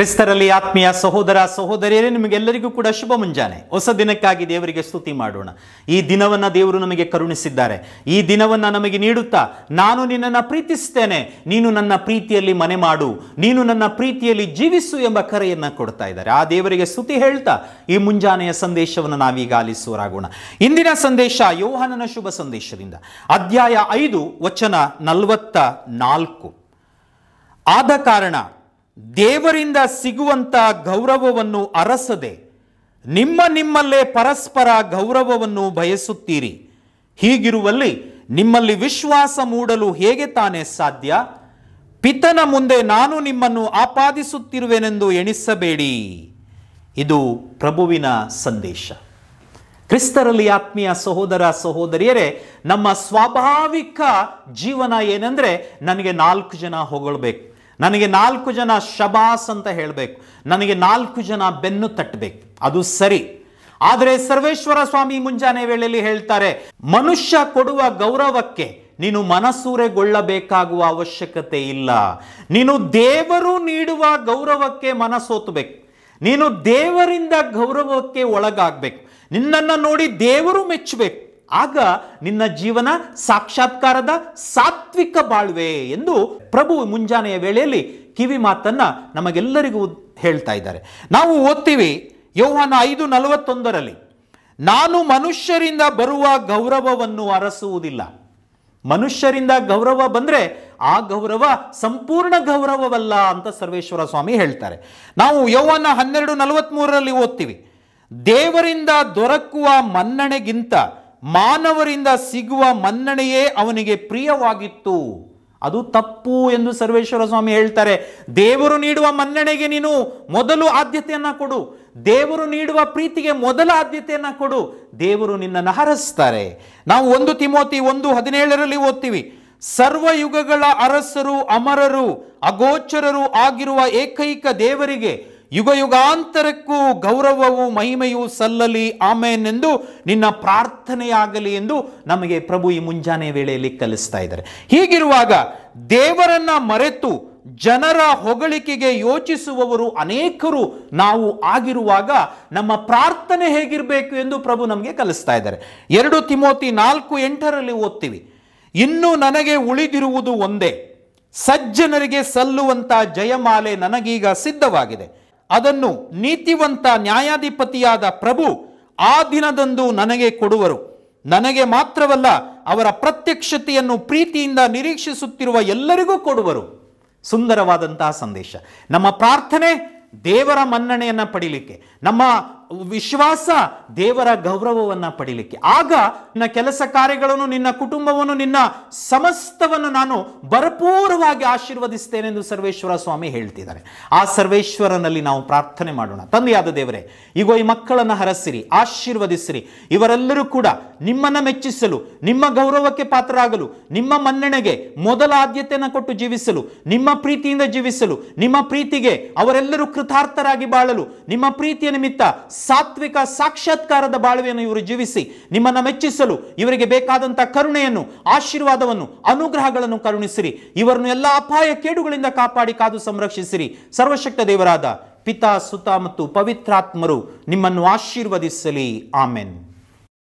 ಕ್ರಿಸ್ತರಲ್ಲಿ ಆತ್ಮೀಯ ಸಹೋದರ ಸಹೋದರಿಯರೇ ನಿಮಗೆಲ್ಲರಿಗೂ ಕೂಡ ಶುಭ ಮುಂಜಾನೆ ಹೊಸ ದಿನಕ್ಕಾಗಿ ದೇವರಿಗೆ ಸ್ತುತಿ ಮಾಡೋಣ ಈ ದಿನವನ್ನ ದೇವರು ನಮಗೆ ಕರುಣಿಸಿದ್ದಾರೆ ಈ ದಿನವನ್ನ ನಮಗೆ ನೀಡುತ್ತಾ ನಾನು ನಿನ್ನನ್ನು ಪ್ರೀತಿಸ್ತೇನೆ ನೀನು ನನ್ನ ಪ್ರೀತಿಯಲ್ಲಿ ಮನೆ ಮಾಡು ನೀನು ನನ್ನ ಪ್ರೀತಿಯಲ್ಲಿ ಜೀವಿಸು ಎಂಬ ಕರೆಯನ್ನ ಕೊಡ್ತಾ ಇದ್ದಾರೆ ಆ ದೇವರಿಗೆ ಸ್ತುತಿ ಹೇಳ್ತಾ ಈ ಮುಂಜಾನೆಯ ಸಂದೇಶವನ್ನು ನಾವೀಗ ಆಲಿಸುವರಾಗೋಣ ಇಂದಿನ ಸಂದೇಶ ಯೋಹಾನನ ಶುಭ ಸಂದೇಶದಿಂದ ಅಧ್ಯಾಯ ಐದು ವಚನ ನಲವತ್ತ ನಾಲ್ಕು ಆದ ಕಾರಣ ದೇವರಿಂದ ಸಿಗುವಂತ ಗೌರವವನ್ನು ಅರಸದೆ ನಿಮ್ಮ ನಿಮ್ಮಲ್ಲೇ ಪರಸ್ಪರ ಗೌರವವನ್ನು ಬಯಸುತ್ತೀರಿ ಹೀಗಿರುವಲ್ಲಿ ನಿಮ್ಮಲ್ಲಿ ವಿಶ್ವಾಸ ಮೂಡಲು ಹೇಗೆ ತಾನೇ ಸಾಧ್ಯ ಪಿತನ ಮುಂದೆ ನಾನು ನಿಮ್ಮನ್ನು ಆಪಾದಿಸುತ್ತಿರುವೆನೆಂದು ಎಣಿಸಬೇಡಿ ಇದು ಪ್ರಭುವಿನ ಸಂದೇಶ ಕ್ರಿಸ್ತರಲ್ಲಿ ಆತ್ಮೀಯ ಸಹೋದರ ಸಹೋದರಿಯರೇ ನಮ್ಮ ಸ್ವಾಭಾವಿಕ ಜೀವನ ಏನಂದ್ರೆ ನನಗೆ ನಾಲ್ಕು ಜನ ಹೊಗಳ್ಬೇಕು ನನಗೆ ನಾಲ್ಕು ಜನ ಶಬಾಸ್ ಅಂತ ಹೇಳಬೇಕು ನನಗೆ ನಾಲ್ಕು ಜನ ಬೆನ್ನು ತಟ್ಟಬೇಕು ಅದು ಸರಿ ಆದರೆ ಸರ್ವೇಶ್ವರ ಸ್ವಾಮಿ ಮುಂಜಾನೆ ವೇಳೆಯಲ್ಲಿ ಹೇಳ್ತಾರೆ ಮನುಷ್ಯ ಕೊಡುವ ಗೌರವಕ್ಕೆ ನೀನು ಮನಸೂರೆಗೊಳ್ಳಬೇಕಾಗುವ ಅವಶ್ಯಕತೆ ಇಲ್ಲ ನೀನು ದೇವರು ನೀಡುವ ಗೌರವಕ್ಕೆ ಮನಸೋತಬೇಕು ನೀನು ದೇವರಿಂದ ಗೌರವಕ್ಕೆ ಒಳಗಾಗಬೇಕು ನಿನ್ನನ್ನು ನೋಡಿ ದೇವರು ಮೆಚ್ಚಬೇಕು ಆಗ ನಿನ್ನ ಜೀವನ ಸಾಕ್ಷಾತ್ಕಾರದ ಸಾತ್ವಿಕ ಬಾಳ್ವೆ ಎಂದು ಪ್ರಭು ಮುಂಜಾನೆಯ ವೇಳೆಯಲ್ಲಿ ಕಿವಿ ಮಾತನ್ನ ನಮಗೆಲ್ಲರಿಗೂ ಹೇಳ್ತಾ ಇದ್ದಾರೆ ನಾವು ಓದ್ತೀವಿ ಯೌವನ ಐದು ನಲವತ್ತೊಂದರಲ್ಲಿ ನಾನು ಮನುಷ್ಯರಿಂದ ಬರುವ ಗೌರವವನ್ನು ಅರಸುವುದಿಲ್ಲ ಮನುಷ್ಯರಿಂದ ಗೌರವ ಬಂದ್ರೆ ಆ ಗೌರವ ಸಂಪೂರ್ಣ ಗೌರವವಲ್ಲ ಅಂತ ಸರ್ವೇಶ್ವರ ಸ್ವಾಮಿ ಹೇಳ್ತಾರೆ ನಾವು ಯೌವನ ಹನ್ನೆರಡು ನಲವತ್ಮೂರರಲ್ಲಿ ಓದ್ತೀವಿ ದೇವರಿಂದ ದೊರಕುವ ಮನ್ನಣೆಗಿಂತ ಮಾನವರಿಂದ ಸಿಗುವ ಮನ್ನಣೆಯೇ ಅವನಿಗೆ ಪ್ರಿಯವಾಗಿತ್ತು ಅದು ತಪ್ಪು ಎಂದು ಸರ್ವೇಶ್ವರ ಸ್ವಾಮಿ ಹೇಳ್ತಾರೆ ದೇವರು ನೀಡುವ ಮನ್ನಣೆಗೆ ನೀನು ಮೊದಲು ಆದ್ಯತೆಯನ್ನ ಕೊಡು ದೇವರು ನೀಡುವ ಪ್ರೀತಿಗೆ ಮೊದಲ ಆದ್ಯತೆಯನ್ನ ಕೊಡು ದೇವರು ನಿನ್ನನ್ನು ಹರಸ್ತಾರೆ ನಾವು ಒಂದು ತಿಮೋತಿ ಒಂದು ಹದಿನೇಳರಲ್ಲಿ ಓದ್ತೀವಿ ಸರ್ವಯುಗಗಳ ಅರಸರು ಅಮರರು ಅಗೋಚರರು ಆಗಿರುವ ಏಕೈಕ ದೇವರಿಗೆ ಯುಗ ಯುಗಾಂತರಕ್ಕೂ ಗೌರವವು ಮಹಿಮೆಯು ಸಲ್ಲಲಿ ಆಮೇನೆಂದು ನಿನ್ನ ಪ್ರಾರ್ಥನೆಯಾಗಲಿ ಎಂದು ನಮಗೆ ಪ್ರಭು ಈ ಮುಂಜಾನೆ ವೇಳೆಯಲ್ಲಿ ಕಲಿಸ್ತಾ ಇದ್ದಾರೆ ಹೀಗಿರುವಾಗ ದೇವರನ್ನ ಮರೆತು ಜನರ ಹೊಗಳಿಕೆಗೆ ಯೋಚಿಸುವವರು ಅನೇಕರು ನಾವು ಆಗಿರುವಾಗ ನಮ್ಮ ಪ್ರಾರ್ಥನೆ ಹೇಗಿರಬೇಕು ಎಂದು ಪ್ರಭು ನಮಗೆ ಕಲಿಸ್ತಾ ಇದ್ದಾರೆ ಎರಡು ತಿಮೋತಿ ನಾಲ್ಕು ಎಂಟರಲ್ಲಿ ಓದ್ತೀವಿ ಇನ್ನು ನನಗೆ ಉಳಿದಿರುವುದು ಒಂದೇ ಸಜ್ಜನರಿಗೆ ಸಲ್ಲುವಂತ ಜಯಮಾಲೆ ನನಗೀಗ ಸಿದ್ಧವಾಗಿದೆ ಅದನ್ನು ನೀತಿವಂತ ನ್ಯಾಯಾಧಿಪತಿಯಾದ ಪ್ರಭು ಆ ದಿನದಂದು ನನಗೆ ಕೊಡುವರು ನನಗೆ ಮಾತ್ರವಲ್ಲ ಅವರ ಪ್ರತ್ಯಕ್ಷತೆಯನ್ನು ಪ್ರೀತಿಯಿಂದ ನಿರೀಕ್ಷಿಸುತ್ತಿರುವ ಎಲ್ಲರಿಗೂ ಕೊಡುವರು ಸುಂದರವಾದಂತಹ ಸಂದೇಶ ನಮ್ಮ ಪ್ರಾರ್ಥನೆ ದೇವರ ಮನ್ನಣೆಯನ್ನ ಪಡಿಲಿಕ್ಕೆ ನಮ್ಮ ವಿಶ್ವಾಸ ದೇವರ ಗೌರವವನ್ನ ಪಡಿಲಿಕ್ಕೆ ಆಗ ನಿನ್ನ ಕೆಲಸ ಕಾರ್ಯಗಳನ್ನು ನಿನ್ನ ಕುಟುಂಬವನ್ನು ನಿನ್ನ ಸಮಸ್ತವನ್ನು ನಾನು ಭರಪೂರವಾಗಿ ಆಶೀರ್ವದಿಸ್ತೇನೆ ಎಂದು ಸರ್ವೇಶ್ವರ ಸ್ವಾಮಿ ಹೇಳ್ತಿದ್ದಾರೆ ಆ ಸರ್ವೇಶ್ವರನಲ್ಲಿ ನಾವು ಪ್ರಾರ್ಥನೆ ಮಾಡೋಣ ತಂದೆಯಾದ ದೇವರೇ ಈಗ ಈ ಮಕ್ಕಳನ್ನು ಹರಸಿರಿ ಆಶೀರ್ವದಿಸಿರಿ ಇವರೆಲ್ಲರೂ ಕೂಡ ನಿಮ್ಮನ್ನ ಮೆಚ್ಚಿಸಲು ನಿಮ್ಮ ಗೌರವಕ್ಕೆ ಪಾತ್ರರಾಗಲು ನಿಮ್ಮ ಮನ್ನಣೆಗೆ ಮೊದಲ ಆದ್ಯತೆಯನ್ನು ಕೊಟ್ಟು ಜೀವಿಸಲು ನಿಮ್ಮ ಪ್ರೀತಿಯಿಂದ ಜೀವಿಸಲು ನಿಮ್ಮ ಪ್ರೀತಿಗೆ ಅವರೆಲ್ಲರೂ ಕೃತಾರ್ಥರಾಗಿ ಬಾಳಲು ನಿಮ್ಮ ಪ್ರೀತಿಯ ನಿಮಿತ್ತ ಸಾತ್ವಿಕ ಸಾಕ್ಷಾತ್ಕಾರದ ಬಾಳ್ವೆಯನ್ನು ಇವರು ಜೀವಿಸಿ ನಿಮ್ಮನ್ನು ಮೆಚ್ಚಿಸಲು ಇವರಿಗೆ ಬೇಕಾದಂಥ ಕರುಣೆಯನ್ನು ಆಶೀರ್ವಾದವನ್ನು ಅನುಗ್ರಹಗಳನ್ನು ಕರುಣಿಸಿರಿ ಇವರನ್ನು ಎಲ್ಲ ಅಪಾಯ ಕೇಡುಗಳಿಂದ ಕಾಪಾಡಿ ಕಾದು ಸಂರಕ್ಷಿಸಿರಿ ಸರ್ವಶಕ್ತ ದೇವರಾದ ಪಿತಾ ಸುತ ಮತ್ತು ಪವಿತ್ರಾತ್ಮರು ನಿಮ್ಮನ್ನು ಆಶೀರ್ವದಿಸಲಿ ಆಮೆನ್